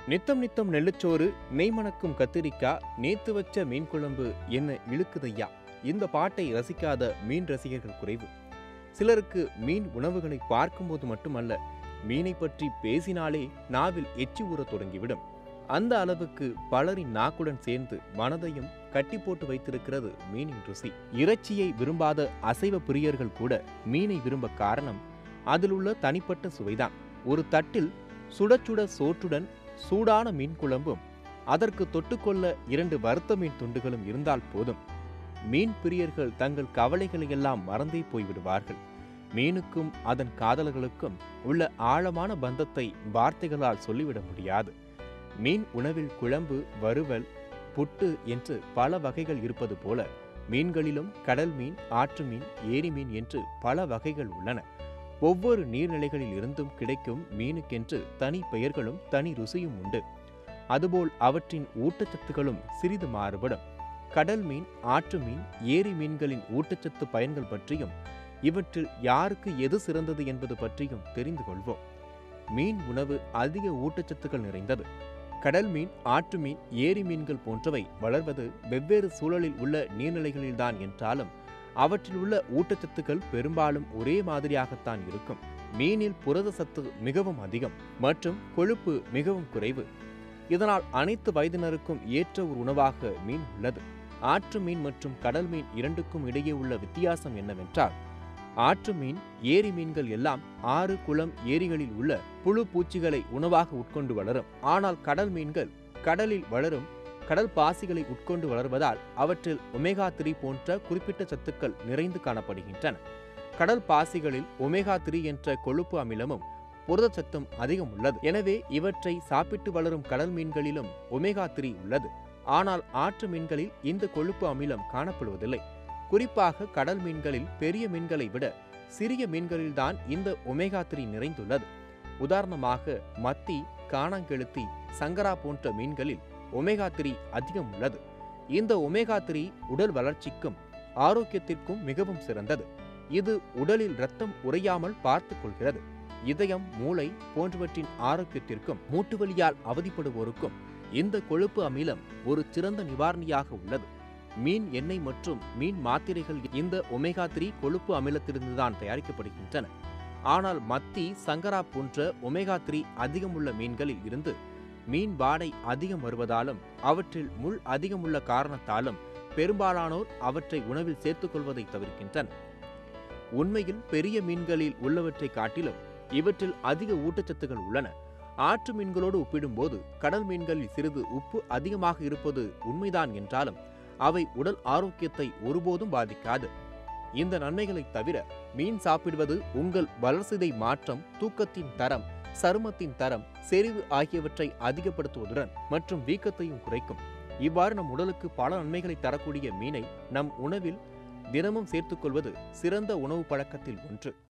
நித்தம் நித்தம் நெல்லுச்சோறு நெய் மணக்கும் கத்திரிக்காய் நேத்து வச்ச மீன் குழம்பு என்ன இழுக்குதையா இந்த பாட்டை ரசிக்காத மீன் ரசிகர்கள் குறைவு சிலருக்கு மீன் உணவுகளை பார்க்கும்போது மட்டுமல்ல மீனை பற்றி பேசினாலே நாவில் எச்சி ஊறத் தொடங்கிவிடும் அந்த அளவுக்கு பலரின் நாக்குடன் சேர்ந்து மனதையும் கட்டி போட்டு வைத்திருக்கிறது மீனின் ருசி இறைச்சியை விரும்பாத அசைவ பிரியர்கள் கூட மீனை விரும்ப காரணம் அதில் உள்ள தனிப்பட்ட சுவைதான் ஒரு தட்டில் சுட சுட சோற்றுடன் சூடான மீன் குழம்பும் அதற்கு தொட்டுக்கொள்ள இரண்டு வறுத்த மீன் துண்டுகளும் இருந்தால் போதும் மீன் பிரியர்கள் தங்கள் கவலைகளை எல்லாம் மறந்தே போய்விடுவார்கள் மீனுக்கும் அதன் காதலர்களுக்கும் உள்ள ஆழமான பந்தத்தை வார்த்தைகளால் சொல்லிவிட முடியாது மீன் உணவில் குழம்பு வறுவல் புட்டு என்று பல வகைகள் இருப்பது போல மீன்களிலும் கடல் மீன் ஆற்று மீன் ஏரி மீன் என்று பல வகைகள் உள்ளன ஒவ்வொரு நீர்நிலைகளில் இருந்தும் கிடைக்கும் மீனுக்கென்று தனி பெயர்களும் தனி ருசியும் உண்டு அதுபோல் அவற்றின் ஊட்டச்சத்துகளும் சிறிது மாறுபடும் கடல் மீன் ஆற்று மீன் ஏரி மீன்களின் ஊட்டச்சத்து பயன்கள் பற்றியும் இவற்றில் யாருக்கு எது சிறந்தது என்பது பற்றியும் தெரிந்து கொள்வோம் மீன் உணவு அதிக ஊட்டச்சத்துக்கள் நிறைந்தது கடல் மீன் ஆற்று மீன் ஏரி மீன்கள் போன்றவை வளர்வது வெவ்வேறு சூழலில் உள்ள நீர்நிலைகளில்தான் என்றாலும் அவற்றில் உள்ள ஊட்டச்சத்துக்கள் பெரும்பாலும் ஒரே மாதிரியாகத்தான் இருக்கும் மீனில் புரத சத்து மிகவும் அதிகம் மற்றும் கொழுப்பு மிகவும் குறைவு இதனால் அனைத்து வயதினருக்கும் ஏற்ற ஒரு உணவாக மீன் உள்ளது ஆற்று மீன் மற்றும் கடல் மீன் இரண்டுக்கும் இடையே உள்ள வித்தியாசம் என்னவென்றால் ஆற்று மீன் ஏரி மீன்கள் எல்லாம் ஆறு குளம் ஏரிகளில் உள்ள புழு பூச்சிகளை உணவாக உட்கொண்டு வளரும் ஆனால் கடல் மீன்கள் கடலில் வளரும் கடல் பாசிகளை உட்கொண்டு வளர்வதால் அவற்றில் ஒமேகா த்ரீ போன்ற குறிப்பிட்ட சத்துக்கள் நிறைந்து காணப்படுகின்றன கடல் பாசிகளில் ஒமேகா த்ரீ என்ற கொழுப்பு அமிலமும் புரதச்சத்தும் அதிகம் உள்ளது எனவே இவற்றை சாப்பிட்டு வளரும் கடல் மீன்களிலும் ஒமேகா த்ரீ உள்ளது ஆனால் ஆற்று மீன்களில் இந்த கொழுப்பு அமிலம் காணப்படுவதில்லை குறிப்பாக கடல் மீன்களில் பெரிய மீன்களை விட சிறிய மீன்களில்தான் இந்த ஒமேகா த்ரீ நிறைந்துள்ளது உதாரணமாக மத்தி காணாங்கெழுத்தி சங்கரா போன்ற மீன்களில் ஒமேகா த்ரீ அதிகம் உள்ளது இந்த ஒமேகா த்ரீ உடல் வளர்ச்சிக்கும் ஆரோக்கியத்திற்கும் மிகவும் சிறந்தது இது உடலில் இரத்தம் உறையாமல் பார்த்துக் கொள்கிறது இதயம் மூளை போன்றவற்றின் ஆரோக்கியத்திற்கும் மூட்டுவலியால் அவதிப்படுவோருக்கும் இந்த கொழுப்பு அமிலம் ஒரு சிறந்த நிவாரணியாக உள்ளது மீன் எண்ணெய் மற்றும் மீன் மாத்திரைகள் இந்த ஒமேகா த்ரீ கொழுப்பு அமிலத்திலிருந்துதான் தயாரிக்கப்படுகின்றன ஆனால் மத்தி சங்கரா போன்ற ஒமேகா த்ரீ அதிகமுள்ள மீன்களில் இருந்து மீன் வாடை அதிகம் வருவதாலும் அவற்றில் முள் அதிகமுள்ள காரணத்தாலும் பெரும்பாலானோர் அவற்றை உணவில் சேர்த்துக்கொள்வதை தவிர்க்கின்றனர் உண்மையில் பெரிய மீன்களில் உள்ளவற்றை காட்டிலும் இவற்றில் அதிக ஊட்டச்சத்துகள் உள்ளன ஆற்று மீன்களோடு ஒப்பிடும்போது கடல் மீன்களில் சிறிது உப்பு அதிகமாக இருப்பது உண்மைதான் என்றாலும் அவை உடல் ஆரோக்கியத்தை ஒருபோதும் பாதிக்காது இந்த நன்மைகளை தவிர மீன் சாப்பிடுவது உங்கள் வளர்சிதை மாற்றம் தூக்கத்தின் தரம் சருமத்தின் தரம் செறிவு ஆகியவற்றை அதிகப்படுத்துவதுடன் மற்றும் வீக்கத்தையும் குறைக்கும் இவ்வாறு நம் உடலுக்கு பல நன்மைகளை தரக்கூடிய மீனை நம் உணவில் தினமும் சேர்த்துக்கொள்வது சிறந்த உணவு பழக்கத்தில் ஒன்று